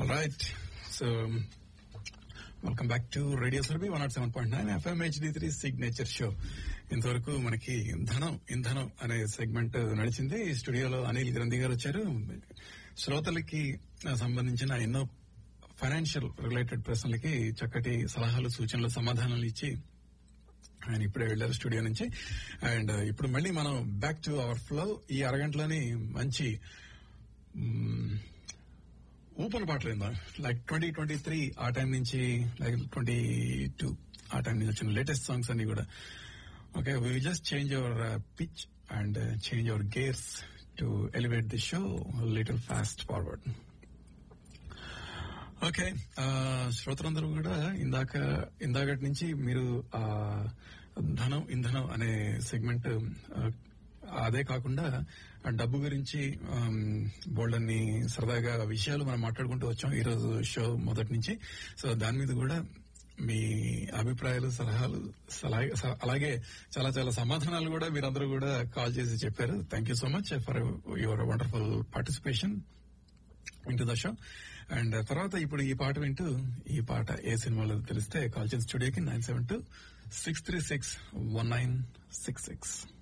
right so welcome back to radio Surabhi one nought seven point nine FM HD three signature show ఇంతవరకు మనకి ధనం ఇంధనం అనే segment నడిచింది ఈ స్టూడియోలో అనిల్ గ్రంథి గారు వచ్చారు శ్రోతలకి సంబంధించిన ఎన్నో ఫైనాన్షియల్ రిలేటెడ్ ప్రశ్నలకి చక్కటి సలహాలు సూచనలు సమాధానాలు ఇచ్చి ఆయన ఇప్పుడే వెళ్ళారు స్టూడియో నుంచి అండ్ ఇప్పుడు మళ్ళీ మనం బ్యాక్ టు అవర్ ఫ్లో ఈ అరగంటలోని మంచి మ్మ్, ఊపన పాటలు ఏందా లైక్ ట్వంటీ ట్వంటీ త్రీ ఆ టైం నుంచి లైక్ ట్వంటీ టూ ఆ టైం నుంచి వచ్చిన లేటెస్ట్ సాంగ్స్ అన్ని కూడా okay we just change our pitch and change our gears to elevate the show little fast forward okay ఆ, శ్రోతలందరూ కూడా ఇందాక ఇందాకటి నుంచి మీరు ఆ ధనం ఇంధనం అనే సెగ్మెంట్ అదే కాకుండా ఆ డబ్బు గురించి బోల్డ్ అన్ని సరదాగా విషయాలు మనం మాట్లాడుకుంటూ వచ్చాం ఈ రోజు షో మొదటి నుంచి సో దాని మీద కూడా మీ అభిప్రాయాలు సలహాలు సలహా- స- అలాగే చాలా చాలా సమాధానాలు కూడా మీరందరూ కూడా కాల్ చేసి చెప్పారు thank you so much for your wonderful participation వింటూ ద షో అండ్ తర్వాత ఇప్పుడు ఈ పాట వింటూ ఈ పాట ఏ సినిమాలో తెలిస్తే కాల్ చేసి స్టూడియోకి nine seven two six three six one nine six six